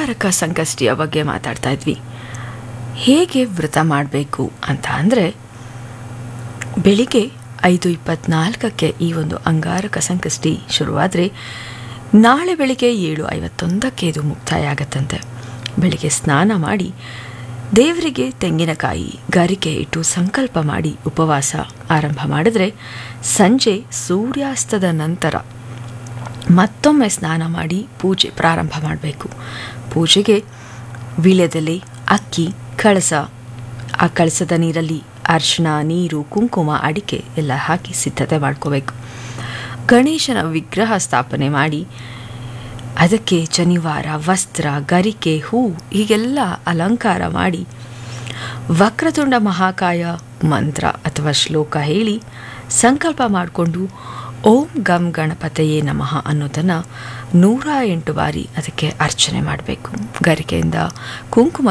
ಅಂಗಾರಕ ಸಂಕಷ್ಟಿಯ ಬಗ್ಗೆ ಮಾತಾಡ್ತಾ ಇದ್ವಿ ಹೇಗೆ ವ್ರತ ಮಾಡಬೇಕು ಅಂತ ಅಂದರೆ ಬೆಳಿಗ್ಗೆ ಐದು ಇಪ್ಪತ್ನಾಲ್ಕಕ್ಕೆ ಈ ಒಂದು ಅಂಗಾರಕ ಸಂಕಷ್ಟಿ ಶುರುವಾದರೆ ನಾಳೆ ಬೆಳಿಗ್ಗೆ ಏಳು ಐವತ್ತೊಂದಕ್ಕೆ ಇದು ಮುಕ್ತಾಯ ಆಗತ್ತಂತೆ ಬೆಳಿಗ್ಗೆ ಸ್ನಾನ ಮಾಡಿ ದೇವರಿಗೆ ತೆಂಗಿನಕಾಯಿ ಗರಿಕೆ ಇಟ್ಟು ಸಂಕಲ್ಪ ಮಾಡಿ ಉಪವಾಸ ಆರಂಭ ಮಾಡಿದ್ರೆ ಸಂಜೆ ಸೂರ್ಯಾಸ್ತದ ನಂತರ ಮತ್ತೊಮ್ಮೆ ಸ್ನಾನ ಮಾಡಿ ಪೂಜೆ ಪ್ರಾರಂಭ ಮಾಡಬೇಕು ಪೂಜೆಗೆ ವೀಳ್ಯದೆಲೆ ಅಕ್ಕಿ ಕಳಸ ಆ ಕಳಸದ ನೀರಲ್ಲಿ ಅರಿಶಿಣ ನೀರು ಕುಂಕುಮ ಅಡಿಕೆ ಎಲ್ಲ ಹಾಕಿ ಸಿದ್ಧತೆ ಮಾಡ್ಕೋಬೇಕು ಗಣೇಶನ ವಿಗ್ರಹ ಸ್ಥಾಪನೆ ಮಾಡಿ ಅದಕ್ಕೆ ಶನಿವಾರ ವಸ್ತ್ರ ಗರಿಕೆ ಹೂ ಹೀಗೆಲ್ಲ ಅಲಂಕಾರ ಮಾಡಿ ವಕ್ರತುಂಡ ಮಹಾಕಾಯ ಮಂತ್ರ ಅಥವಾ ಶ್ಲೋಕ ಹೇಳಿ ಸಂಕಲ್ಪ ಮಾಡಿಕೊಂಡು ಓಂ ಗಂ ಗಣಪತಯೇ ನಮಃ ಅನ್ನೋದನ್ನು ನೂರ ಎಂಟು ಬಾರಿ ಅದಕ್ಕೆ ಅರ್ಚನೆ ಮಾಡಬೇಕು ಗರಿಕೆಯಿಂದ ಕುಂಕುಮ